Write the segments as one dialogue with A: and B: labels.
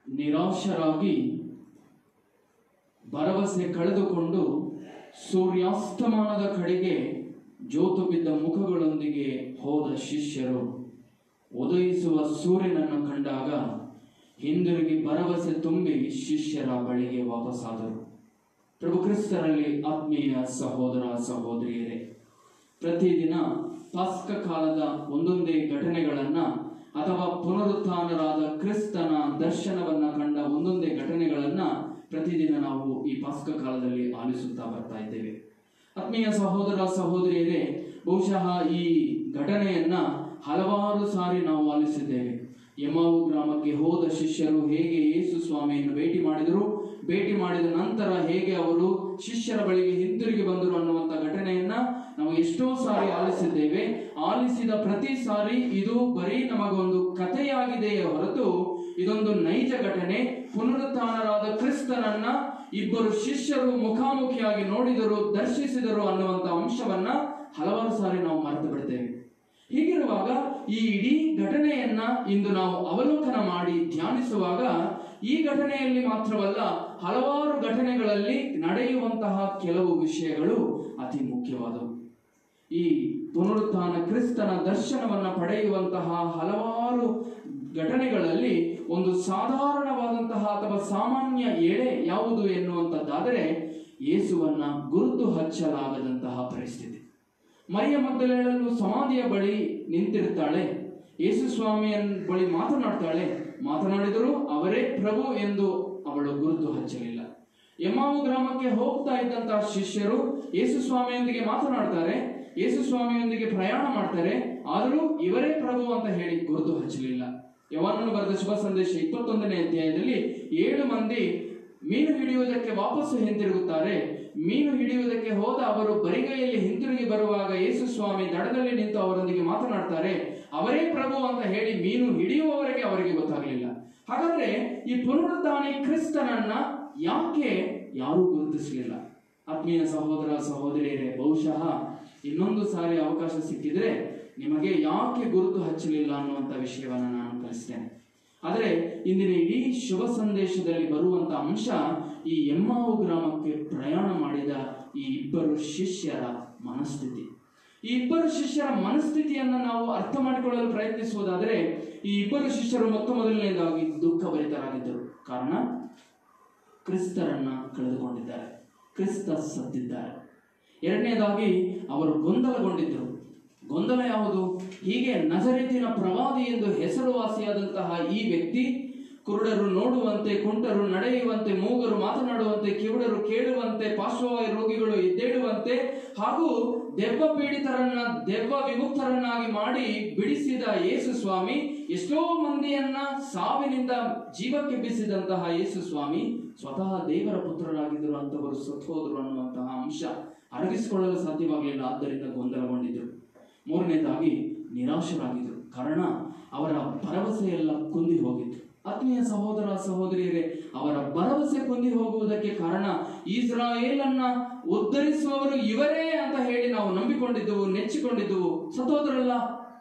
A: ನಿರಾಶರಾಗಿ ಭರವಸೆ ಕಳೆದುಕೊಂಡು ಸೂರ್ಯಾಸ್ತಮಾನದ ಕಡೆಗೆ ಜೋತು ಬಿದ್ದ ಮುಖಗಳೊಂದಿಗೆ ಹೋದ ಶಿಷ್ಯರು ಉದಯಿಸುವ ಸೂರ್ಯನನ್ನು ಕಂಡಾಗ ಹಿಂದಿರುಗಿ ಭರವಸೆ ತುಂಬಿ ಶಿಷ್ಯರ ಬಳಿಗೆ ವಾಪಸ್ಸಾದರು ಪ್ರಭು ಕ್ರಿಸ್ತರಲ್ಲಿ ಆತ್ಮೀಯ ಸಹೋದರ ಸಹೋದರಿಯರೇ ಪ್ರತಿದಿನ ಪಾಸ್ಕ ಕಾಲದ ಒಂದೊಂದೇ ಘಟನೆಗಳನ್ನ ಅಥವಾ ಪುನರುತ್ಥಾನರಾದ ಕ್ರಿಸ್ತನ ದರ್ಶನವನ್ನ ಕಂಡ ಒಂದೊಂದೇ ಘಟನೆಗಳನ್ನ ಪ್ರತಿದಿನ ನಾವು ಈ ಪಾಸ್ಕ ಕಾಲದಲ್ಲಿ ಆಲಿಸುತ್ತಾ ಬರ್ತಾ ಇದ್ದೇವೆ ಆತ್ಮೀಯ ಸಹೋದರ ಸಹೋದರಿಯರೇ ಬಹುಶಃ ಈ ಘಟನೆಯನ್ನ ಹಲವಾರು ಸಾರಿ ನಾವು ಆಲಿಸಿದ್ದೇವೆ ಯಮಾವು ಗ್ರಾಮಕ್ಕೆ ಹೋದ ಶಿಷ್ಯರು ಹೇಗೆ ಯೇಸು ಸ್ವಾಮಿಯನ್ನು ಭೇಟಿ ಮಾಡಿದರು ಭೇಟಿ ಮಾಡಿದ ನಂತರ ಹೇಗೆ ಅವರು ಶಿಷ್ಯರ ಬಳಿಗೆ ಹಿಂತಿರುಗಿ ಬಂದರು ಅನ್ನುವಂಥ ಘಟನೆಯನ್ನ ನಾವು ಎಷ್ಟೋ ಸಾರಿ ಆಲಿಸಿದ್ದೇವೆ ಆಲಿಸಿದ ಪ್ರತಿ ಸಾರಿ ಇದು ಬರೀ ನಮಗೊಂದು ಕಥೆಯಾಗಿದೆಯೇ ಹೊರತು ಇದೊಂದು ನೈಜ ಘಟನೆ ಪುನರುತ್ಥಾನರಾದ ಕ್ರಿಸ್ತನನ್ನ ಇಬ್ಬರು ಶಿಷ್ಯರು ಮುಖಾಮುಖಿಯಾಗಿ ನೋಡಿದರು ದರ್ಶಿಸಿದರು ಅನ್ನುವಂಥ ಅಂಶವನ್ನ ಹಲವಾರು ಸಾರಿ ನಾವು ಮರೆತು ಬಿಡ್ತೇವೆ ಹೀಗಿರುವಾಗ ಈ ಇಡೀ ಘಟನೆಯನ್ನ ಇಂದು ನಾವು ಅವಲೋಕನ ಮಾಡಿ ಧ್ಯಾನಿಸುವಾಗ ಈ ಘಟನೆಯಲ್ಲಿ ಮಾತ್ರವಲ್ಲ ಹಲವಾರು ಘಟನೆಗಳಲ್ಲಿ ನಡೆಯುವಂತಹ ಕೆಲವು ವಿಷಯಗಳು ಅತಿ ಮುಖ್ಯವಾದವು ಈ ಪುನರುತ್ಥಾನ ಕ್ರಿಸ್ತನ ದರ್ಶನವನ್ನ ಪಡೆಯುವಂತಹ ಹಲವಾರು ಘಟನೆಗಳಲ್ಲಿ ಒಂದು ಸಾಧಾರಣವಾದಂತಹ ಅಥವಾ ಸಾಮಾನ್ಯ ಎಳೆ ಯಾವುದು ಎನ್ನುವಂಥದ್ದಾದರೆ ಯೇಸುವನ್ನ ಗುರುತು ಹಚ್ಚಲಾಗದಂತಹ ಪರಿಸ್ಥಿತಿ ಮರಿಯ ಮಗ್ದಲೇಳಲು ಸಮಾಧಿಯ ಬಳಿ ನಿಂತಿರ್ತಾಳೆ ಯೇಸು ಸ್ವಾಮಿಯ ಬಳಿ ಮಾತನಾಡ್ತಾಳೆ ಮಾತನಾಡಿದರೂ ಅವರೇ ಪ್ರಭು ಎಂದು ಅವಳು ಗುರುತು ಹಚ್ಚಲಿಲ್ಲ ಎಮ್ಮಾವು ಗ್ರಾಮಕ್ಕೆ ಹೋಗ್ತಾ ಇದ್ದಂತಹ ಶಿಷ್ಯರು ಯೇಸು ಸ್ವಾಮಿಯೊಂದಿಗೆ ಮಾತನಾಡ್ತಾರೆ ಯೇಸು ಸ್ವಾಮಿಯೊಂದಿಗೆ ಪ್ರಯಾಣ ಮಾಡ್ತಾರೆ ಆದರೂ ಇವರೇ ಪ್ರಭು ಅಂತ ಹೇಳಿ ಗುರುತು ಹಚ್ಚಲಿಲ್ಲ ಯವನನ್ನು ಬರೆದ ಶುಭ ಸಂದೇಶ ಇಪ್ಪತ್ತೊಂದನೇ ಅಧ್ಯಾಯದಲ್ಲಿ ಏಳು ಮಂದಿ ಮೀನು ಹಿಡಿಯುವುದಕ್ಕೆ ವಾಪಸ್ಸು ಹಿಂತಿರುಗುತ್ತಾರೆ ಮೀನು ಹಿಡಿಯುವುದಕ್ಕೆ ಹೋದ ಅವರು ಬರಿಗೈಯಲ್ಲಿ ಹಿಂತಿರುಗಿ ಬರುವಾಗ ಯೇಸು ಸ್ವಾಮಿ ದಡದಲ್ಲಿ ನಿಂತು ಅವರೊಂದಿಗೆ ಮಾತನಾಡ್ತಾರೆ ಅವರೇ ಪ್ರಭು ಅಂತ ಹೇಳಿ ಮೀನು ಹಿಡಿಯುವವರೆಗೆ ಅವರಿಗೆ ಗೊತ್ತಾಗಲಿಲ್ಲ ಹಾಗಾದ್ರೆ ಈ ಪುನರುತ್ಥಾನಿ ಕ್ರಿಸ್ತನನ್ನ ಯಾಕೆ ಯಾರೂ ಗುರುತಿಸಲಿಲ್ಲ ಆತ್ಮೀಯ ಸಹೋದರ ಸಹೋದರಿಯರೇ ಬಹುಶಃ ಇನ್ನೊಂದು ಸಾರಿ ಅವಕಾಶ ಸಿಕ್ಕಿದ್ರೆ ನಿಮಗೆ ಯಾಕೆ ಗುರುತು ಹಚ್ಚಲಿಲ್ಲ ಅನ್ನುವಂಥ ವಿಷಯವನ್ನ ನಾನು ಕಲಿಸ್ತೇನೆ ಆದರೆ ಇಂದಿನ ಇಡೀ ಶುಭ ಸಂದೇಶದಲ್ಲಿ ಬರುವಂತ ಅಂಶ ಈ ಎಮ್ಮಾವು ಗ್ರಾಮಕ್ಕೆ ಪ್ರಯಾಣ ಮಾಡಿದ ಈ ಇಬ್ಬರು ಶಿಷ್ಯರ ಮನಸ್ಥಿತಿ ಈ ಇಬ್ಬರು ಶಿಷ್ಯರ ಮನಸ್ಥಿತಿಯನ್ನ ನಾವು ಅರ್ಥ ಮಾಡಿಕೊಳ್ಳಲು ಪ್ರಯತ್ನಿಸುವುದಾದರೆ ಈ ಇಬ್ಬರು ಶಿಷ್ಯರು ಮೊತ್ತ ಮೊದಲನೇದಾಗಿ ದುಃಖ ಭರಿತರಾಗಿದ್ದರು ಕಾರಣ ಕ್ರಿಸ್ತರನ್ನ ಕಳೆದುಕೊಂಡಿದ್ದಾರೆ ಕ್ರಿಸ್ತ ಸತ್ತಿದ್ದಾರೆ ಎರಡನೇದಾಗಿ ಅವರು ಗೊಂದಲಗೊಂಡಿದ್ದರು ಗೊಂದಲ ಯಾವುದು ಹೀಗೆ ನಜರೇತಿನ ಪ್ರವಾದಿ ಎಂದು ಹೆಸರುವಾಸಿಯಾದಂತಹ ಈ ವ್ಯಕ್ತಿ ಕುರುಡರು ನೋಡುವಂತೆ ಕುಂಟರು ನಡೆಯುವಂತೆ ಮೂಗರು ಮಾತನಾಡುವಂತೆ ಕಿವುಡರು ಕೇಳುವಂತೆ ಪಾರ್ಶ್ವವಾಯು ರೋಗಿಗಳು ಎದ್ದೇಳುವಂತೆ ಹಾಗೂ ದೆವ್ವ ಪೀಡಿತರನ್ನ ದೆವ್ವ ವಿಮುಕ್ತರನ್ನಾಗಿ ಮಾಡಿ ಬಿಡಿಸಿದ ಯೇಸು ಸ್ವಾಮಿ ಎಷ್ಟೋ ಮಂದಿಯನ್ನ ಸಾವಿನಿಂದ ಜೀವಕ್ಕೆ ಬಿಸಿದಂತಹ ಯೇಸು ಸ್ವಾಮಿ ಸ್ವತಃ ದೇವರ ಪುತ್ರರಾಗಿದ್ದರು ಅಂತವರು ಸತ್ತು ಹೋದರು ಅನ್ನುವಂತಹ ಅಂಶ ಅರಗಿಸಿಕೊಳ್ಳಲು ಸಾಧ್ಯವಾಗಲಿಲ್ಲ ಆದ್ದರಿಂದ ಗೊಂದಲಗೊಂಡಿದ್ದರು ಮೂರನೇದಾಗಿ ನಿರಾಶರಾಗಿದ್ದರು ಕಾರಣ ಅವರ ಭರವಸೆ ಎಲ್ಲ ಕುಂದಿ ಹೋಗಿತ್ತು ಆತ್ಮೀಯ ಸಹೋದರ ಸಹೋದರಿಯರೇ ಅವರ ಭರವಸೆ ಕುಂದಿ ಹೋಗುವುದಕ್ಕೆ ಕಾರಣ ಇಸ್ರಾಯೇಲನ್ನ ಉದ್ಧರಿಸುವವರು ಇವರೇ ಅಂತ ಹೇಳಿ ನಾವು ನಂಬಿಕೊಂಡಿದ್ದೆವು ನೆಚ್ಚಿಕೊಂಡಿದ್ದೆವು ಸತೋದರಲ್ಲ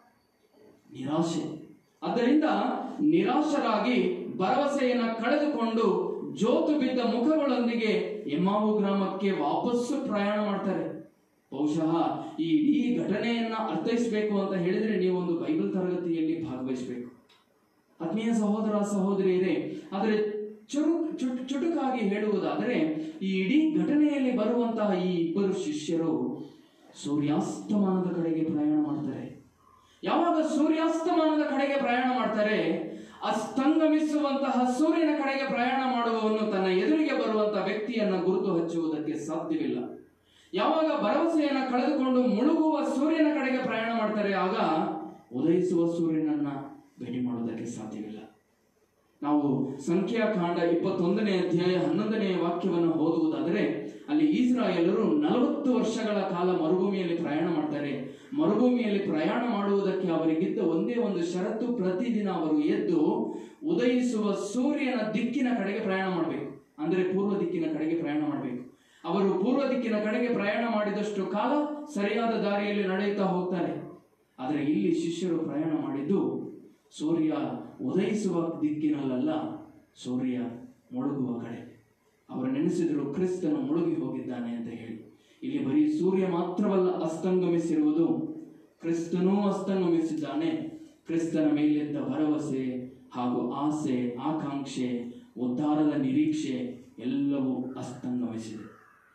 A: ನಿರಾಶೆ ಆದ್ದರಿಂದ ನಿರಾಶರಾಗಿ ಭರವಸೆಯನ್ನ ಕಳೆದುಕೊಂಡು ಜೋತು ಬಿದ್ದ ಮುಖಗಳೊಂದಿಗೆ ಎಮ್ಮಾವು ಗ್ರಾಮಕ್ಕೆ ವಾಪಸ್ಸು ಪ್ರಯಾಣ ಮಾಡ್ತಾರೆ ಬಹುಶಃ ಈ ಇಡೀ ಘಟನೆಯನ್ನ ಅರ್ಥೈಸಬೇಕು ಅಂತ ಹೇಳಿದ್ರೆ ನೀವು ಒಂದು ಬೈಬಲ್ ತರಗತಿಯಲ್ಲಿ ಭಾಗವಹಿಸಬೇಕು ಆತ್ಮೀಯ ಸಹೋದರ ಸಹೋದರಿಯರೇ ಆದರೆ ಚುರು ಚುಟ್ ಚುಟುಕಾಗಿ ಹೇಳುವುದಾದರೆ ಈ ಇಡೀ ಘಟನೆಯಲ್ಲಿ ಬರುವಂತಹ ಈ ಇಬ್ಬರು ಶಿಷ್ಯರು ಸೂರ್ಯಾಸ್ತಮಾನದ ಕಡೆಗೆ ಪ್ರಯಾಣ ಮಾಡ್ತಾರೆ ಯಾವಾಗ ಸೂರ್ಯಾಸ್ತಮಾನದ ಕಡೆಗೆ ಪ್ರಯಾಣ ಮಾಡ್ತಾರೆ ಅಸ್ತಂಗಮಿಸುವಂತಹ ಸೂರ್ಯನ ಕಡೆಗೆ ಪ್ರಯಾಣ ಮಾಡುವವನು ತನ್ನ ಎದುರಿಗೆ ಬರುವಂತಹ ವ್ಯಕ್ತಿಯನ್ನ ಗುರುತು ಹಚ್ಚುವುದಕ್ಕೆ ಸಾಧ್ಯವಿಲ್ಲ ಯಾವಾಗ ಭರವಸೆಯನ್ನ ಕಳೆದುಕೊಂಡು ಮುಳುಗುವ ಸೂರ್ಯನ ಕಡೆಗೆ ಪ್ರಯಾಣ ಮಾಡ್ತಾರೆ ಆಗ ಉದಯಿಸುವ ಸೂರ್ಯನನ್ನ ಭೇಟಿ ಮಾಡೋದಕ್ಕೆ ಸಾಧ್ಯವಿಲ್ಲ ನಾವು ಸಂಖ್ಯಾಕಾಂಡ ಇಪ್ಪತ್ತೊಂದನೇ ಅಧ್ಯಾಯ ಹನ್ನೊಂದನೇ ವಾಕ್ಯವನ್ನು ಓದುವುದಾದರೆ ಅಲ್ಲಿ ಇಸ್ರಾಯೇಲರು ನಲವತ್ತು ವರ್ಷಗಳ ಕಾಲ ಮರುಭೂಮಿಯಲ್ಲಿ ಪ್ರಯಾಣ ಮಾಡ್ತಾರೆ ಮರುಭೂಮಿಯಲ್ಲಿ ಪ್ರಯಾಣ ಮಾಡುವುದಕ್ಕೆ ಅವರಿಗಿದ್ದ ಒಂದೇ ಒಂದು ಷರತ್ತು ಪ್ರತಿದಿನ ಅವರು ಎದ್ದು ಉದಯಿಸುವ ಸೂರ್ಯನ ದಿಕ್ಕಿನ ಕಡೆಗೆ ಪ್ರಯಾಣ ಮಾಡಬೇಕು ಅಂದರೆ ಪೂರ್ವ ದಿಕ್ಕಿನ ಕಡೆಗೆ ಪ್ರಯಾಣ ಮಾಡಬೇಕು ಅವರು ಪೂರ್ವ ದಿಕ್ಕಿನ ಕಡೆಗೆ ಪ್ರಯಾಣ ಮಾಡಿದಷ್ಟು ಕಾಲ ಸರಿಯಾದ ದಾರಿಯಲ್ಲಿ ನಡೆಯುತ್ತಾ ಹೋಗ್ತಾರೆ ಆದರೆ ಇಲ್ಲಿ ಶಿಷ್ಯರು ಪ್ರಯಾಣ ಮಾಡಿದ್ದು ಸೂರ್ಯ ಉದಯಿಸುವ ದಿಕ್ಕಿನಲ್ಲ ಸೂರ್ಯ ಮುಳುಗುವ ಕಡೆ ಅವರು ನೆನೆಸಿದರು ಕ್ರಿಸ್ತನು ಮುಳುಗಿ ಹೋಗಿದ್ದಾನೆ ಅಂತ ಹೇಳಿ ಇಲ್ಲಿ ಬರೀ ಸೂರ್ಯ ಮಾತ್ರವಲ್ಲ ಅಸ್ತಂಗಮಿಸಿರುವುದು ಕ್ರಿಸ್ತನೂ ಅಸ್ತಂಗಮಿಸಿದ್ದಾನೆ ಕ್ರಿಸ್ತನ ಮೇಲಿದ್ದ ಭರವಸೆ ಹಾಗೂ ಆಸೆ ಆಕಾಂಕ್ಷೆ ಉದ್ಧಾರದ ನಿರೀಕ್ಷೆ ಎಲ್ಲವೂ ಅಸ್ತಂಗಮಿಸಿದೆ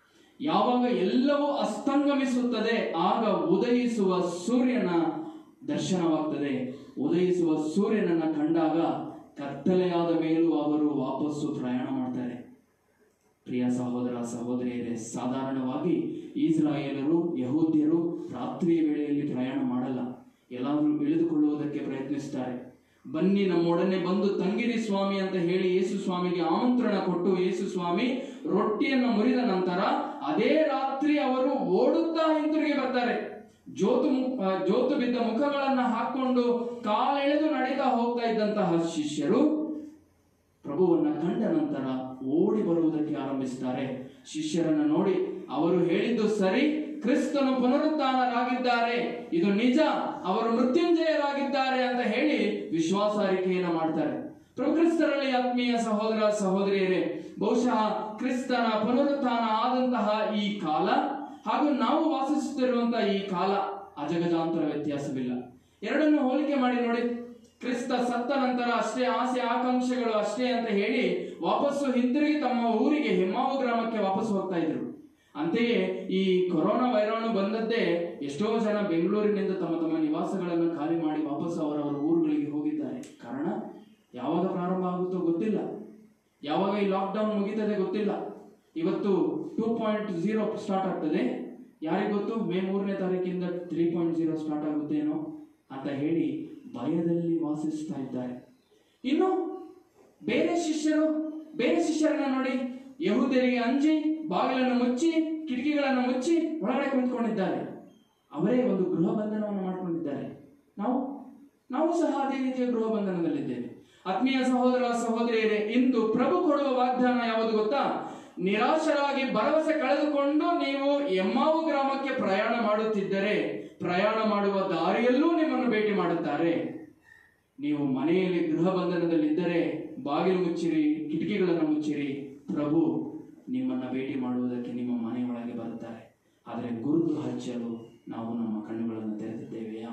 A: ಯಾವಾಗ ಎಲ್ಲವೂ ಅಸ್ತಂಗಮಿಸುತ್ತದೆ ಆಗ ಉದಯಿಸುವ ಸೂರ್ಯನ ದರ್ಶನವಾಗ್ತದೆ ಉದಯಿಸುವ ಸೂರ್ಯನನ್ನ ಕಂಡಾಗ ಕತ್ತಲೆಯಾದ ಮೇಲೂ ಅವರು ವಾಪಸ್ಸು ಪ್ರಯಾಣ ಮಾಡ್ತಾರೆ ಪ್ರಿಯ ಸಹೋದರ ಸಹೋದರಿಯರೇ ಸಾಧಾರಣವಾಗಿ ಇಸ್ರಾಯೇಲರು ಯಹೂದ್ಯರು ರಾತ್ರಿಯ ವೇಳೆಯಲ್ಲಿ ಪ್ರಯಾಣ ಮಾಡಲ್ಲ ಎಲ್ಲಾದರೂ ಇಳಿದುಕೊಳ್ಳುವುದಕ್ಕೆ ಪ್ರಯತ್ನಿಸ್ತಾರೆ ಬನ್ನಿ ನಮ್ಮೊಡನೆ ಬಂದು ತಂಗಿರಿ ಸ್ವಾಮಿ ಅಂತ ಹೇಳಿ ಯೇಸು ಸ್ವಾಮಿಗೆ ಆಮಂತ್ರಣ ಕೊಟ್ಟು ಯೇಸು ಸ್ವಾಮಿ ರೊಟ್ಟಿಯನ್ನು ಮುರಿದ ನಂತರ ಅದೇ ರಾತ್ರಿ ಅವರು ಓಡುತ್ತಾ ಹಿಂತಿರುಗಿ ಬರ್ತಾರೆ ಜೋತು ಮು- ಆ, ಜೋತು ಬಿದ್ದ ಮುಖಗಳನ್ನ ಹಾಕೊಂಡು ಕಾಲೆಳೆದು ನಡೀತಾ ಹೋಗ್ತಾ ಇದ್ದಂತಹ ಶಿಷ್ಯರು ಪ್ರಭುವನ್ನ ಕಂಡ ನಂತರ ಓಡಿ ಬರುವುದಕ್ಕೆ ಆರಂಭಿಸುತ್ತಾರೆ ಶಿಷ್ಯರನ್ನ ನೋಡಿ ಅವರು ಹೇಳಿದ್ದು ಸರಿ ಕ್ರಿಸ್ತನು ಪುನರುತ್ಥಾನರಾಗಿದ್ದಾರೆ ಇದು ನಿಜ ಅವರು ಮೃತ್ಯುಂಜಯರಾಗಿದ್ದಾರೆ ಅಂತ ಹೇಳಿ ವಿಶ್ವಾಸಾರಿಕೆಯನ್ನ ಮಾಡ್ತಾರೆ ಪ್ರಭು ಕ್ರಿಸ್ತರಲ್ಲಿ ಆತ್ಮೀಯ ಸಹೋದರ ಸಹೋದರಿಯರೇ ಬಹುಶಃ ಕ್ರಿಸ್ತನ ಪುನರುತ್ಥಾನ ಆದಂತಹ ಈ ಕಾಲ ಹಾಗೂ ನಾವು ವಾಸಿಸುತ್ತಿರುವಂತಹ ಈ ಕಾಲ ಅಜಗಜಾಂತರ ವ್ಯತ್ಯಾಸವಿಲ್ಲ ಎರಡನ್ನು ಹೋಲಿಕೆ ಮಾಡಿ ನೋಡಿ ಕ್ರಿಸ್ತ ಸತ್ತ ನಂತರ ಅಷ್ಟೇ ಆಸೆ ಆಕಾಂಕ್ಷೆಗಳು ಅಷ್ಟೇ ಅಂತ ಹೇಳಿ ವಾಪಸ್ಸು ಹಿಂತಿರುಗಿ ತಮ್ಮ ಊರಿಗೆ ಹೆಮ್ಮಾವು ಗ್ರಾಮಕ್ಕೆ ವಾಪಸ್ ಹೋಗ್ತಾ ಇದ್ರು ಅಂತೆಯೇ ಈ ಕೊರೋನಾ ವೈರಾಣು ಬಂದದ್ದೇ ಎಷ್ಟೋ ಜನ ಬೆಂಗಳೂರಿನಿಂದ ತಮ್ಮ ತಮ್ಮ ನಿವಾಸಗಳನ್ನು ಖಾಲಿ ಮಾಡಿ ವಾಪಸ್ ಅವರವರ ಊರುಗಳಿಗೆ ಹೋಗಿದ್ದಾರೆ ಕಾರಣ ಯಾವಾಗ ಪ್ರಾರಂಭ ಆಗುತ್ತೋ ಗೊತ್ತಿಲ್ಲ ಯಾವಾಗ ಈ ಲಾಕ್ಡೌನ್ ಮುಗೀತದೆ ಗೊತ್ತಿಲ್ಲ ಇವತ್ತು ಟೂ ಪಾಯಿಂಟ್ ಜೀರೋ ಸ್ಟಾರ್ಟ್ ಆಗ್ತದೆ ಯಾರಿಗೆ ಗೊತ್ತು ಮೇ ಮೂರನೇ ತಾರೀಕಿಂದ ತ್ರೀ ಪಾಯಿಂಟ್ ಜೀರೋ ಸ್ಟಾರ್ಟ್ ಆಗುತ್ತೇನೋ ಅಂತ ಹೇಳಿ ಭಯದಲ್ಲಿ ವಾಸಿಸ್ತಾ ಇದ್ದಾರೆ ಇನ್ನು ಬೇರೆ ಶಿಷ್ಯರು ಬೇರೆ ಶಿಷ್ಯರನ್ನ ನೋಡಿ ಯಹೂದ್ಯರಿಗೆ ಅಂಜಿ ಬಾಗಿಲನ್ನು ಮುಚ್ಚಿ ಕಿಟಕಿಗಳನ್ನು ಮುಚ್ಚಿ ಒಳಗಡೆ ಕುಳಿತುಕೊಂಡಿದ್ದಾರೆ ಅವರೇ ಒಂದು ಗೃಹ ಬಂಧನವನ್ನು ಮಾಡಿಕೊಂಡಿದ್ದಾರೆ ನಾವು ನಾವು ಸಹ ಅದೇ ರೀತಿಯ ಗೃಹ ಬಂಧನದಲ್ಲಿದ್ದೇವೆ ಆತ್ಮೀಯ ಸಹೋದರ ಸಹೋದರಿಯರೇ ಇಂದು ಪ್ರಭು ಕೊಡುವ ವಾಗ್ದಾನ ಯಾವುದು ಗೊತ್ತಾ ನಿರಾಶರಾಗಿ ಭರವಸೆ ಕಳೆದುಕೊಂಡು ನೀವು ಎಮ್ಮಾವು ಗ್ರಾಮಕ್ಕೆ ಪ್ರಯಾಣ ಮಾಡುತ್ತಿದ್ದರೆ ಪ್ರಯಾಣ ಮಾಡುವ ದಾರಿಯಲ್ಲೂ ನಿಮ್ಮನ್ನು ಭೇಟಿ ಮಾಡುತ್ತಾರೆ ನೀವು ಮನೆಯಲ್ಲಿ ಗೃಹ ಬಂಧನದಲ್ಲಿದ್ದರೆ ಬಾಗಿಲು ಮುಚ್ಚಿರಿ ಕಿಟಕಿಗಳನ್ನು ಮುಚ್ಚಿರಿ ಪ್ರಭು ನಿಮ್ಮನ್ನ ಭೇಟಿ ಮಾಡುವುದಕ್ಕೆ ನಿಮ್ಮ ಮನೆಯೊಳಗೆ ಬರುತ್ತಾರೆ ಆದರೆ ಗುರುತು ಹಚ್ಚಲು ನಾವು ನಮ್ಮ ಕಣ್ಣುಗಳನ್ನು ತೆರೆದಿದ್ದೇವೆಯಾ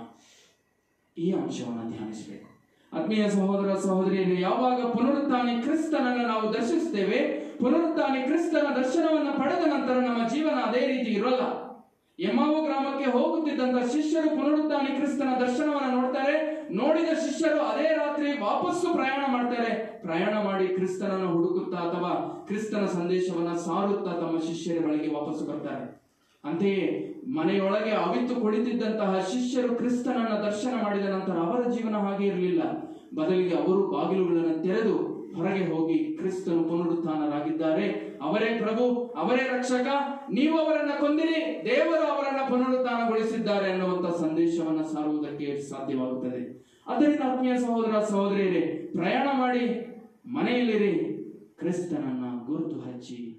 A: ಈ ಅಂಶವನ್ನು ಧ್ಯಾನಿಸಬೇಕು ಆತ್ಮೀಯ ಸಹೋದರ ಸಹೋದರಿಯರು ಯಾವಾಗ ಪುನರುತ್ಥಾನಿ ಕ್ರಿಸ್ತನನ್ನು ನಾವು ದರ್ಶಿಸುತ್ತೇವೆ ಪುನರುತ್ಥಾನಿ ಕ್ರಿಸ್ತನ ದರ್ಶನವನ್ನು ಪಡೆದ ನಂತರ ನಮ್ಮ ಜೀವನ ಅದೇ ರೀತಿ ಇರೋಲ್ಲ ಎಮ್ಮಾವು ಗ್ರಾಮಕ್ಕೆ ಹೋಗುತ್ತಿದ್ದಂತ ಶಿಷ್ಯರು ಪುನರುತ್ಥಾನಿ ಕ್ರಿಸ್ತನ ದರ್ಶನವನ್ನು ನೋಡ್ತಾರೆ ನೋಡಿದ ಶಿಷ್ಯರು ಅದೇ ರಾತ್ರಿ ವಾಪಸ್ಸು ಪ್ರಯಾಣ ಮಾಡ್ತಾರೆ ಪ್ರಯಾಣ ಮಾಡಿ ಕ್ರಿಸ್ತನನ್ನು ಹುಡುಕುತ್ತಾ ಅಥವಾ ಕ್ರಿಸ್ತನ ಸಂದೇಶವನ್ನ ಸಾರುತ್ತಾ ತಮ್ಮ ಶಿಷ್ಯರ ಬಳಿಗೆ ವಾಪಸ್ಸು ಬರ್ತಾರೆ ಅಂತೆಯೇ ಮನೆಯೊಳಗೆ ಅವಿತು ಕುಳಿತಿದ್ದಂತಹ ಶಿಷ್ಯರು ಕ್ರಿಸ್ತನನ್ನ ದರ್ಶನ ಮಾಡಿದ ನಂತರ ಅವರ ಜೀವನ ಹಾಗೆ ಇರಲಿಲ್ಲ ಬದಲಿಗೆ ಅವರು ಬಾಗಿಲುಗಳನ್ನು ತೆರೆದು ಹೊರಗೆ ಹೋಗಿ ಕ್ರಿಸ್ತನು ಪುನರುತ್ಥಾನರಾಗಿದ್ದಾರೆ ಅವರೇ ಪ್ರಭು ಅವರೇ ರಕ್ಷಕ ನೀವು ಅವರನ್ನ ಕೊಂದಿರಿ ದೇವರು ಅವರನ್ನ ಪುನರುತ್ಥಾನಗೊಳಿಸಿದ್ದಾರೆ ಅನ್ನುವಂತ ಸಂದೇಶವನ್ನ ಸಾರುವುದಕ್ಕೆ ಸಾಧ್ಯವಾಗುತ್ತದೆ ಆದ್ದರಿಂದ ಆತ್ಮೀಯ ಸಹೋದರ ಸಹೋದರಿಯರೇ ಪ್ರಯಾಣ ಮಾಡಿ ಮನೆಯಲ್ಲಿರಿ ಕ್ರಿಸ್ತನನ್ನ ಗುರುತು ಹಚ್ಚಿ